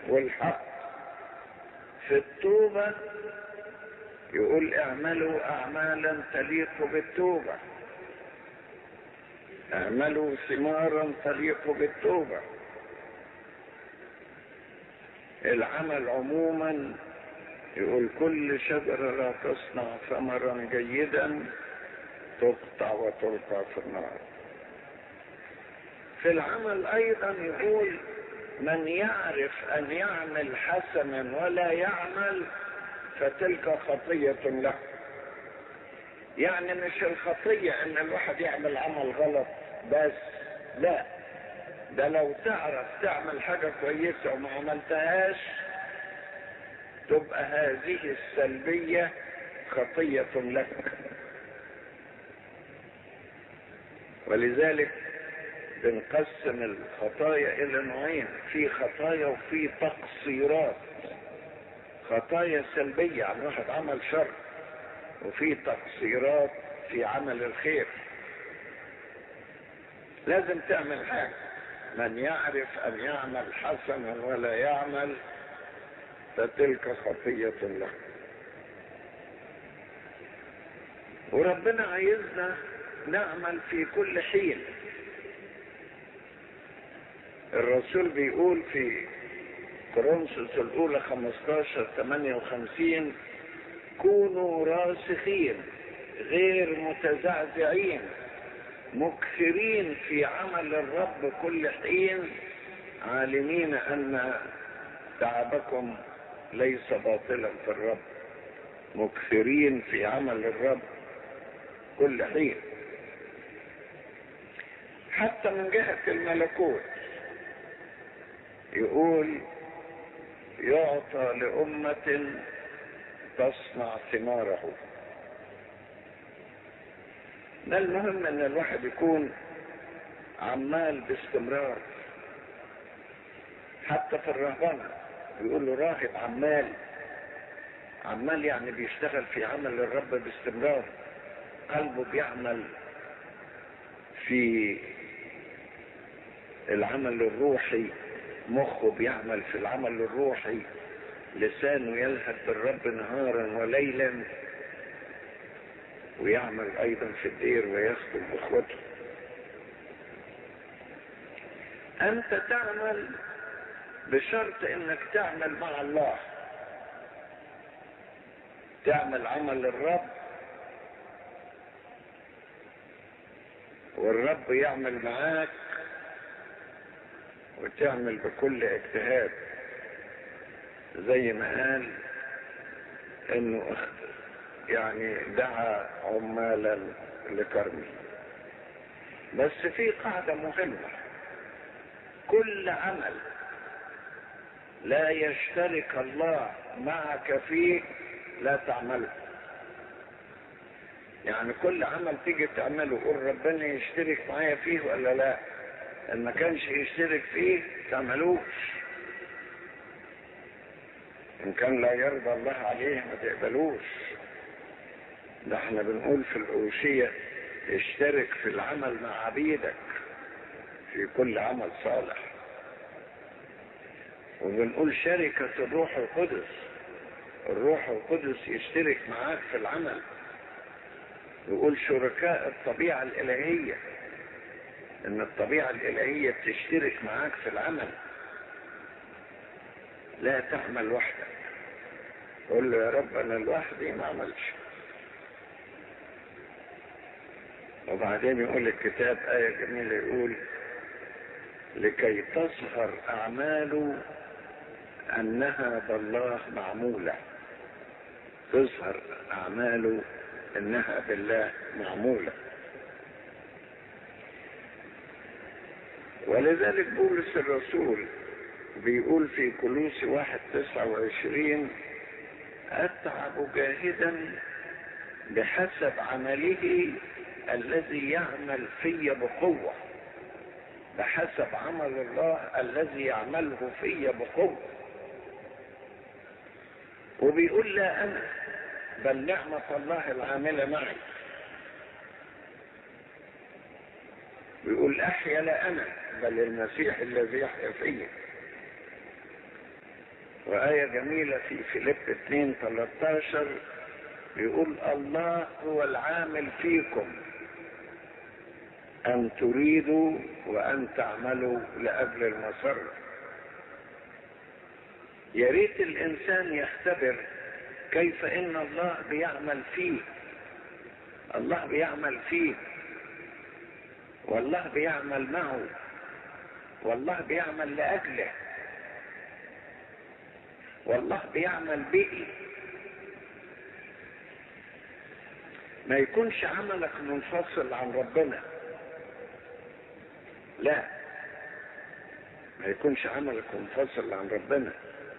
والحق في التوبة يقول اعملوا اعمالا تليق بالتوبة اعملوا ثمارا تليق بالتوبة العمل عموما يقول كل شجرة لا تصنع ثمرا جيدا تقطع وتلقى في النار في العمل ايضا يقول من يعرف ان يعمل حسنا ولا يعمل فتلك خطية له يعني مش الخطية ان الواحد يعمل عمل غلط بس لا ده لو تعرف تعمل حاجة كويسة وما عملتهاش تبقى هذه السلبية خطية لك ولذلك بنقسم الخطايا الى نوعين في خطايا وفي تقصيرات خطايا سلبية عن واحد عمل شر وفي تقصيرات في عمل الخير لازم تعمل حاجة من يعرف ان يعمل حسنا ولا يعمل فتلك خطية له وربنا عايزنا نعمل في كل حين الرسول بيقول في كورنثوس الأولى 15 58 كونوا راسخين غير متزعزعين مكثرين في عمل الرب كل حين عالمين أن تعبكم ليس باطلا في الرب مكثرين في عمل الرب كل حين حتى من جهة الملكوت يقول يعطى لأمة تصنع ثماره ده المهم ان الواحد يكون عمال باستمرار حتى في الرهبنة يقول له راهب عمال عمال يعني بيشتغل في عمل الرب باستمرار قلبه بيعمل في العمل الروحي مخه بيعمل في العمل الروحي لسانه يلهث بالرب نهارا وليلا ويعمل ايضا في الدير ويخدم اخوته انت تعمل بشرط انك تعمل مع الله تعمل عمل الرب والرب يعمل معاك وتعمل بكل اجتهاد زي ما قال انه يعني دعا عمالا لكرمه بس في قاعدة مهمة كل عمل لا يشترك الله معك فيه لا تعمله يعني كل عمل تيجي تعمله قول ربنا يشترك معايا فيه ولا لا ان ما كانش يشترك فيه تعملوش ان كان لا يرضى الله عليه ما تقبلوش ده احنا بنقول في الأوشية اشترك في العمل مع عبيدك في كل عمل صالح وبنقول شركة الروح القدس الروح القدس يشترك معاك في العمل يقول شركاء الطبيعة الإلهية إن الطبيعة الإلهية تشترك معاك في العمل لا تعمل وحدك قول له يا رب أنا لوحدي ما عملش وبعدين يقول الكتاب آية جميلة يقول لكي تظهر أعمال أنها بالله معمولة تظهر أعمال أنها بالله معمولة ولذلك بولس الرسول بيقول في كلوس واحد تسعة وعشرين أتعب جاهدا بحسب عمله الذي يعمل في بقوة بحسب عمل الله الذي يعمله في بقوة وبيقول لا أنا بل نعمة الله العاملة معي بيقول أحيا لا أنا بل المسيح الذي يحيا فيا وآية جميلة في فيليب 2 13 بيقول الله هو العامل فيكم أن تريدوا وأن تعملوا لأجل المسر يا ريت الإنسان يختبر كيف إن الله بيعمل فيه الله بيعمل فيه والله بيعمل معه والله بيعمل لأجله والله بيعمل به ما يكونش عملك منفصل عن ربنا لا ما يكونش عملك منفصل عن ربنا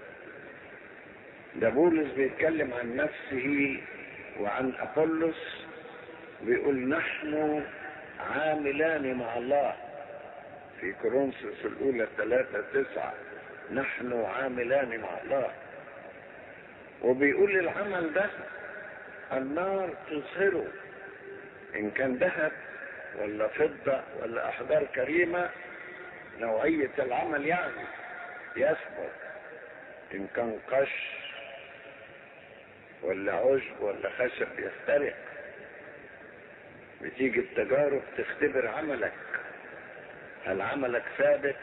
ده بولس بيتكلم عن نفسه وعن أبولس بيقول نحن عاملان مع الله في كورنثوس الأولى ثلاثة تسعة نحن عاملان مع الله وبيقول العمل ده النار تظهره إن كان ذهب ولا فضة ولا أحجار كريمة نوعية العمل يعني يثبت إن كان قش ولا عشب ولا خشب يفترق بتيجي التجارب تختبر عملك هل عملك ثابت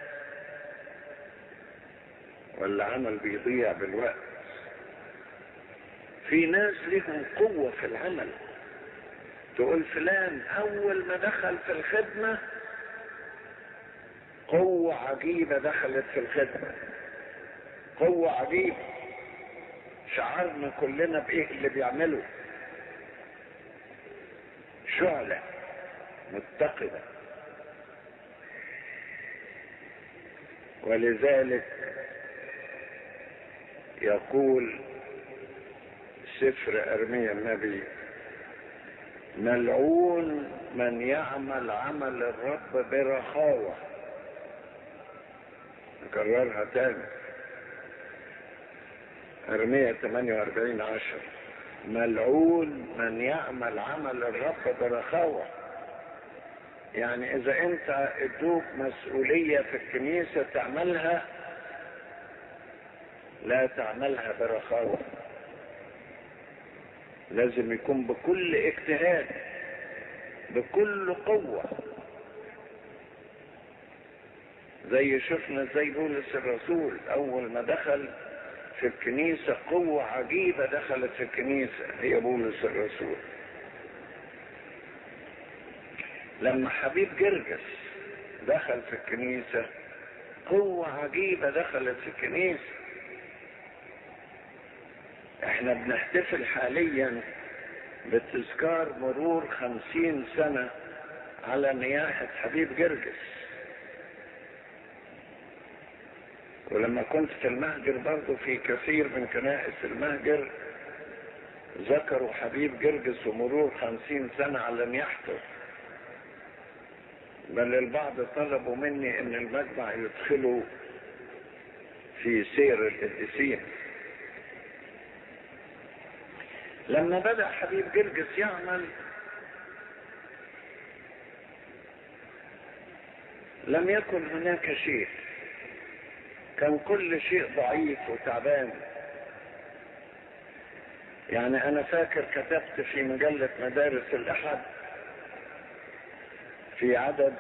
ولا عمل بيضيع بالوقت في ناس لهم قوة في العمل تقول فلان أول ما دخل في الخدمة قوة عجيبة دخلت في الخدمة قوة عجيبة شعرنا كلنا بإيه اللي بيعمله شعلة متقدة ولذلك يقول سفر أرميا النبي ملعون من يعمل عمل الرب برخاوة نكررها تاني أرمية 48 عشر ملعون من يعمل عمل الرب برخاوة يعني إذا أنت ادوك مسؤولية في الكنيسة تعملها لا تعملها برخاوة لازم يكون بكل اجتهاد بكل قوة زي شفنا زي بولس الرسول أول ما دخل في الكنيسة قوة عجيبة دخلت في الكنيسة هي بولس الرسول لما حبيب جرجس دخل في الكنيسة قوة عجيبة دخلت في الكنيسة احنا بنحتفل حاليا بتذكار مرور خمسين سنة على نياحة حبيب جرجس ولما كنت في المهجر برضه في كثير من كنائس المهجر ذكروا حبيب جرجس ومرور خمسين سنة على نياحته بل البعض طلبوا مني ان المجمع يدخلوا في سير القديسين لما بدأ حبيب جرجس يعمل لم يكن هناك شيء كان كل شيء ضعيف وتعبان يعني انا فاكر كتبت في مجلة مدارس الاحد في عدد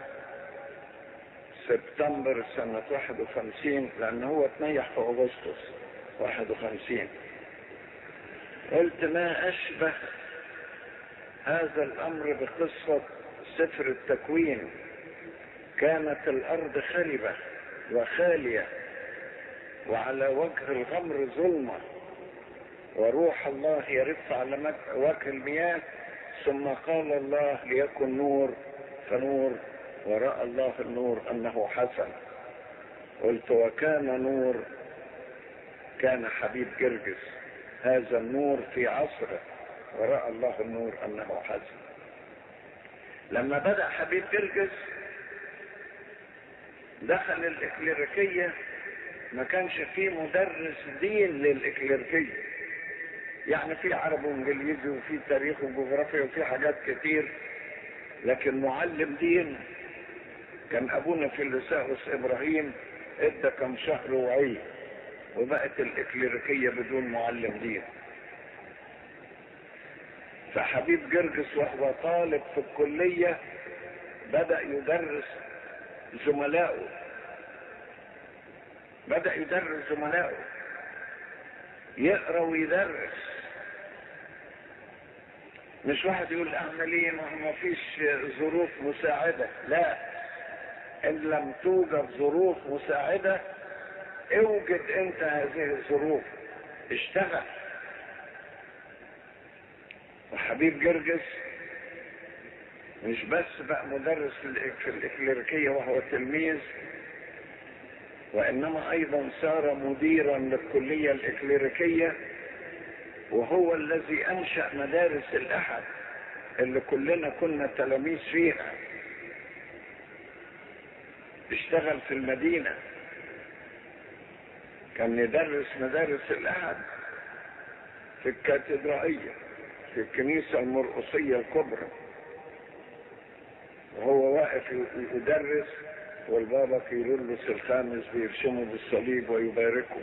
سبتمبر سنة 51 لان هو اتنيح في اغسطس 51 قلت ما اشبه هذا الامر بقصة سفر التكوين كانت الارض خربة وخالية وعلى وجه الغمر ظلمة وروح الله يرف على وجه المياه ثم قال الله ليكن نور فنور ورأى الله النور أنه حسن قلت وكان نور كان حبيب جرجس هذا النور في عصره ورأى الله النور أنه حسن لما بدأ حبيب جرجس دخل الإكليريكية ما كانش فيه مدرس دين للإكليريكية يعني في عربي وانجليزي وفي تاريخ وجغرافيا وفي حاجات كتير لكن معلم دين كان ابونا في اللساوس ابراهيم ادى كم شهر وعي وبقت الإكليريكية بدون معلم دين فحبيب جرجس وهو طالب في الكلية بدأ يدرس زملائه بدأ يدرس زملائه يقرا ويدرس مش واحد يقول اعمل ايه ما فيش ظروف مساعده لا ان لم توجد ظروف مساعده اوجد انت هذه الظروف اشتغل وحبيب جرجس مش بس بقى مدرس في الإكليريكية وهو تلميذ وإنما أيضا صار مديرا للكلية الإكليريكية وهو الذي أنشأ مدارس الأحد اللي كلنا كنا تلاميذ فيها اشتغل في المدينة كان يدرس مدارس الأحد في الكاتدرائية في الكنيسة المرقصية الكبرى وهو واقف يدرس والبابا كيرلس الخامس بيرسمه بالصليب ويباركه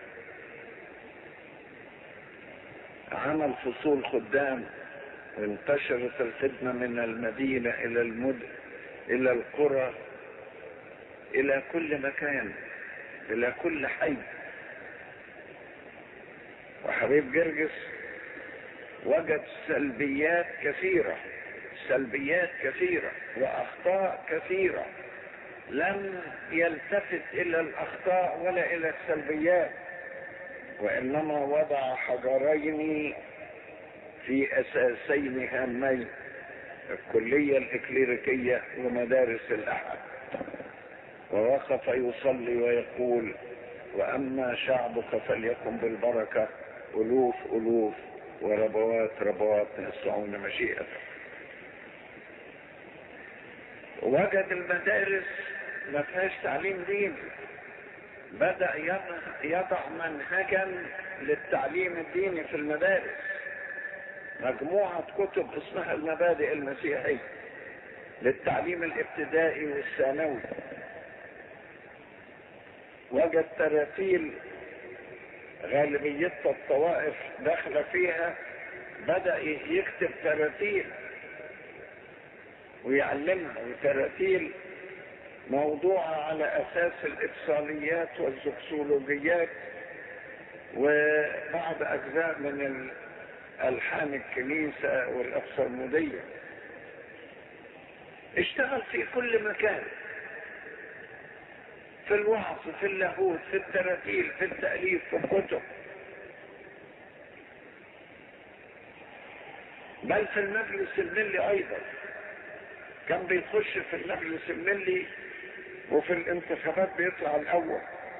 عمل فصول خدام وانتشرت الخدمة من المدينة إلى المدن إلى القرى إلى كل مكان إلى كل حي وحبيب جرجس وجد سلبيات كثيرة سلبيات كثيرة وأخطاء كثيرة لم يلتفت إلى الأخطاء ولا إلى السلبيات وإنما وضع حجرين في أساسين هامين الكلية الإكليريكية ومدارس الأحد ووقف يصلي ويقول وأما شعبك فليكن بالبركة ألوف ألوف وربوات ربوات يصنعون مشيئته وجد المدارس ما فيهاش تعليم ديني بدأ يضع منهجا للتعليم الديني في المدارس مجموعة كتب اسمها المبادئ المسيحية للتعليم الابتدائي والثانوي وجد تراتيل غالبيتها الطوائف داخله فيها بدأ يكتب تراتيل ويعلمها وتراتيل موضوعة على أساس الإفصاليات والزكسولوجيات وبعض أجزاء من ألحان الكنيسة والأفصالمودية اشتغل في كل مكان في الوعظ في اللاهوت في التراتيل في التأليف في الكتب بل في المجلس الملي أيضا كان بيخش في المجلس الملي وفي الانتخابات بيطلع الأول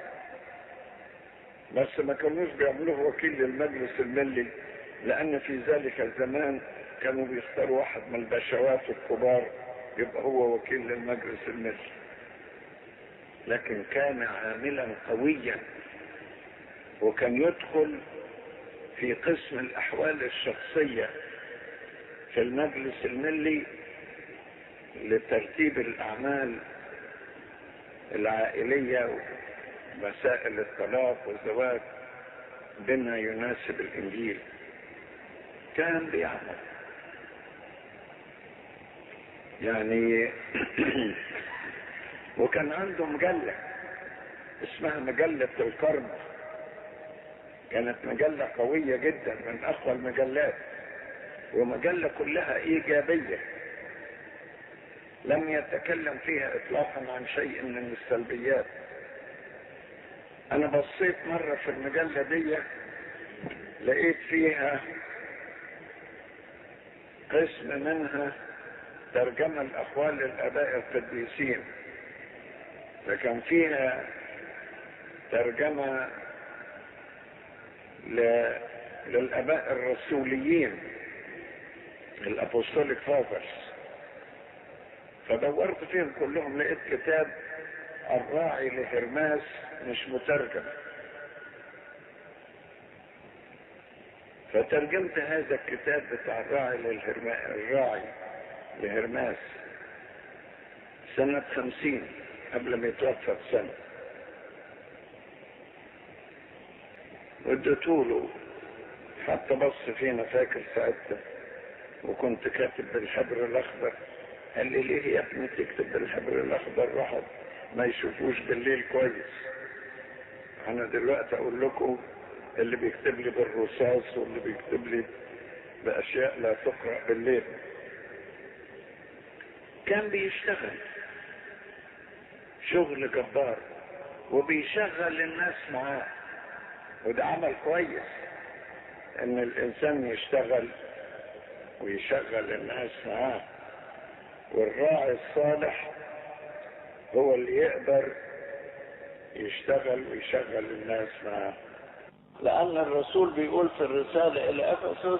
بس ما كانوش بيعملوه وكيل للمجلس الملي لأن في ذلك الزمان كانوا بيختاروا واحد من البشوات الكبار يبقى هو وكيل للمجلس الملي لكن كان عاملا قويا وكان يدخل في قسم الأحوال الشخصية في المجلس الملي لترتيب الأعمال العائلية ومسائل الطلاق والزواج بما يناسب الإنجيل كان بيعمل يعني وكان عنده مجلة اسمها مجلة القرن كانت مجلة قوية جدا من أقوى المجلات ومجلة كلها إيجابية لم يتكلم فيها إطلاقا عن شيء من السلبيات أنا بصيت مرة في المجلة دي لقيت فيها قسم منها ترجمة الأقوال للآباء القديسين فكان فيها ترجمة ل... للآباء الرسوليين الأبوستوليك فاذرز فدورت فيهم كلهم لقيت كتاب الراعي لهرماس مش مترجم فترجمت هذا الكتاب بتاع الراعي للهرما... الراعي لهرماس سنة خمسين قبل ما يتوفى بسنة اديتوله حتى بص فينا فاكر ساعتها وكنت كاتب بالحبر الاخضر قال لي ليه يا ابني تكتب بالحبر الاخضر واحد ما يشوفوش بالليل كويس انا دلوقتي اقول لكم اللي بيكتب لي بالرصاص واللي بيكتب لي باشياء لا تقرا بالليل كان بيشتغل شغل جبار وبيشغل الناس معاه وده عمل كويس ان الانسان يشتغل ويشغل الناس معاه والراعي الصالح هو اللي يقدر يشتغل ويشغل الناس معاه لأن الرسول بيقول في الرسالة إلى أفسس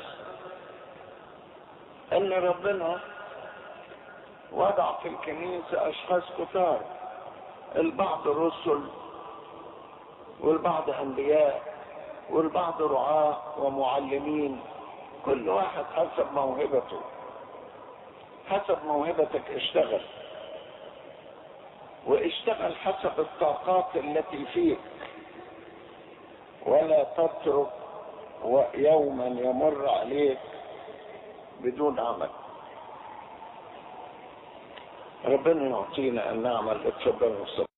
أن ربنا وضع في الكنيسة أشخاص كتار البعض رسل والبعض أنبياء والبعض رعاة ومعلمين كل واحد حسب موهبته حسب موهبتك اشتغل واشتغل حسب الطاقات التي فيك ولا تترك يوما يمر عليك بدون عمل ربنا يعطينا ان نعمل اتفضل